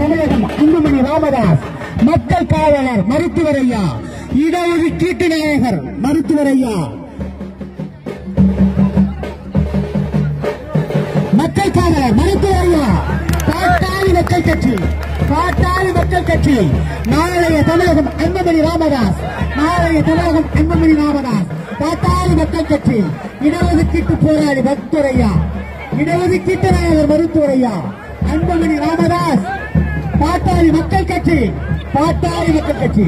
தமிழகம் அன்புமணி ராமதாஸ் மக்கள் காவலர் மருத்துவர் ஐயா இடஒதுக்கீட்டு நாயகர் மருத்துவர் ஐயா மக்கள் காவலர் மருத்துவர் ஐயா பாட்டாளி மக்கள் கட்சி பாட்டாளி மக்கள் கட்சி நாளைய தமிழகம் அன்புமணி ராமதாஸ் நாளைய தமிழகம் அன்புமணி ராமதாஸ் பாட்டாளி மக்கள் கட்சி இடஒதுக்கீட்டு போராளி மருத்துவர் ஐயா இடஒதுக்கீட்டு நாயகர் மருத்துவர் ஐயா அன்புமணி ராமதாஸ் பாட்டாளி மக்கள் கட்சி பாட்டாளி மக்கள் கட்சி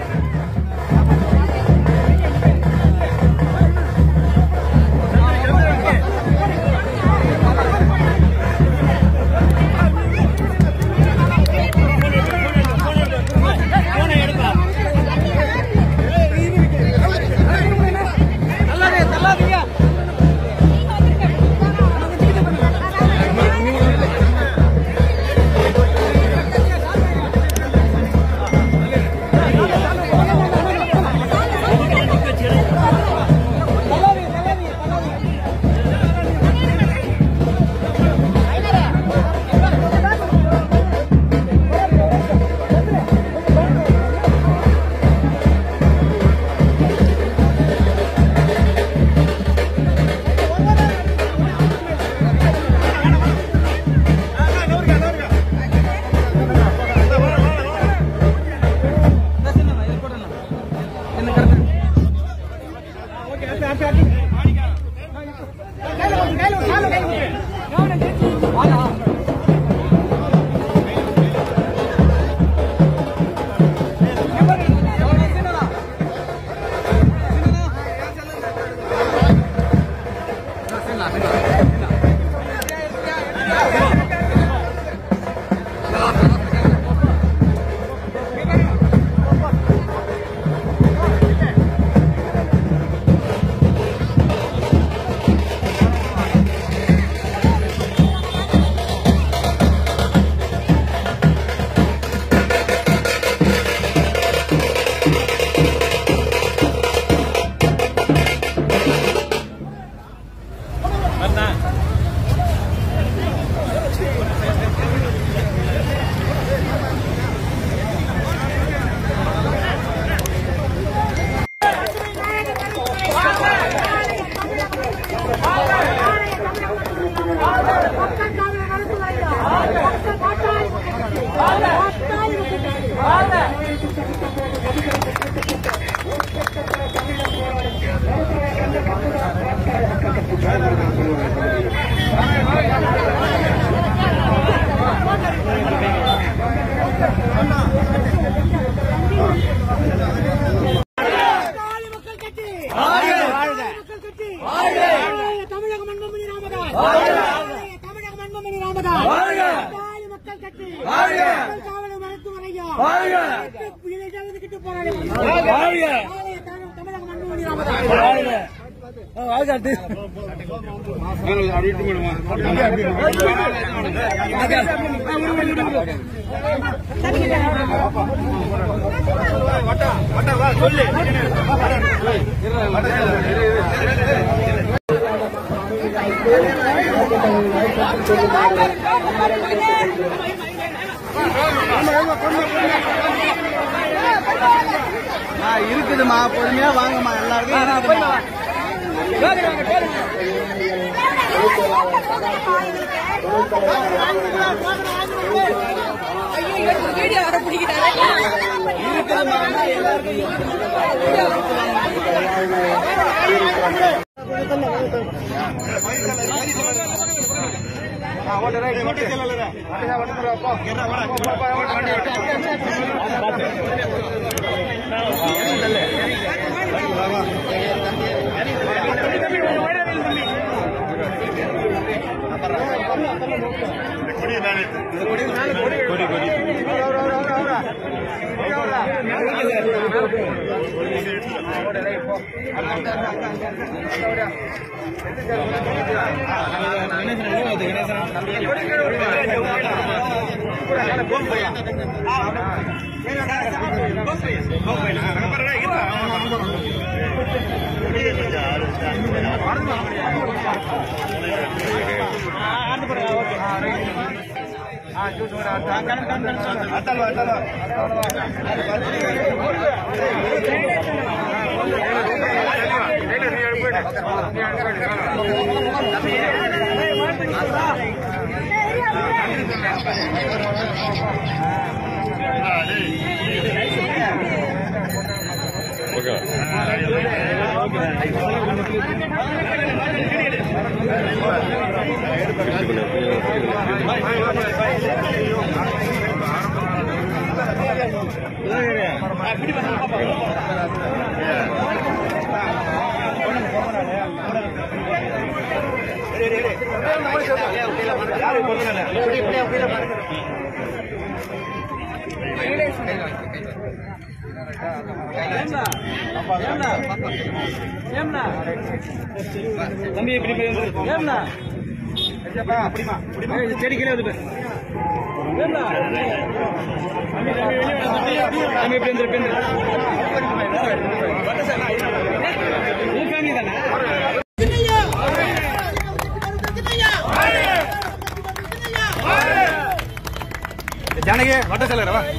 பாட்டாளி மக்கள் கட்சி மக்கள் கட்சி நாளைய தமிழகம் அன்புமணி ராமதாஸ் நாளைய தமிழகம் அன்புமணி ராமதாஸ் பாட்டாளி மக்கள் கட்சி மக்கள் காவலர் மருத்துவர் ஐயா இடஒதுக்கீட்டு போராளி நாளைய தமிழ்- தமிழகம் அன்புமணி ராமதாஸ் இருக்குதுமா பொறுமையா வாங்கம்மா எல்லாருக்கும் இருக்குதும்மா. இருக்குதும்மா எல்லாருக்கும் தம்பி இப்படி போய் வந்துரு. ஏம்ண்ணா? ஏய், செடி கீழே வந்து பாரு. ஏம்ண்ணா? தம்பி, தம்பி, வெளியே வாடா, தம்பி. தம்பி, இப்படி வந்துரு, இப்படி வந்துரு. உன் family தானே? ஜானகி வட்ட செல்லற வா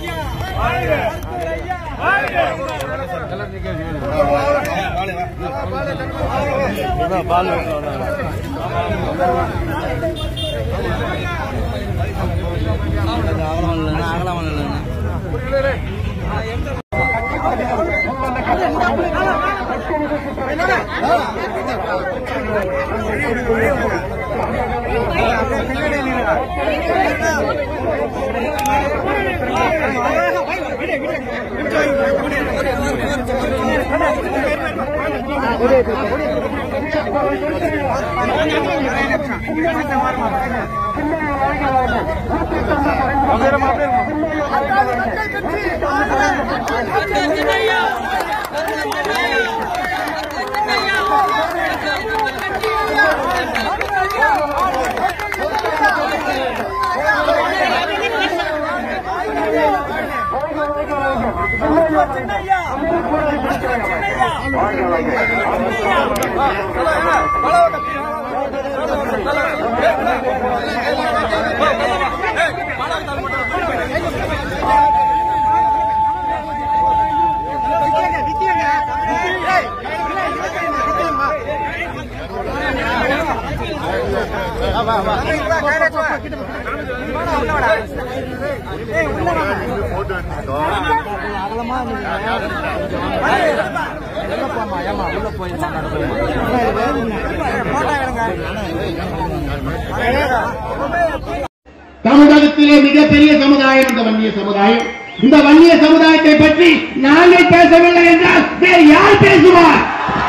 தமிழகத்திலே மிகப்பெரிய சமுதாயம் இந்த வன்னிய சமுதாயம் இந்த வன்னிய சமுதாயத்தை பற்றி நாங்கள் பேசவில்லை என்றால் வேறு யார் பேசுவார்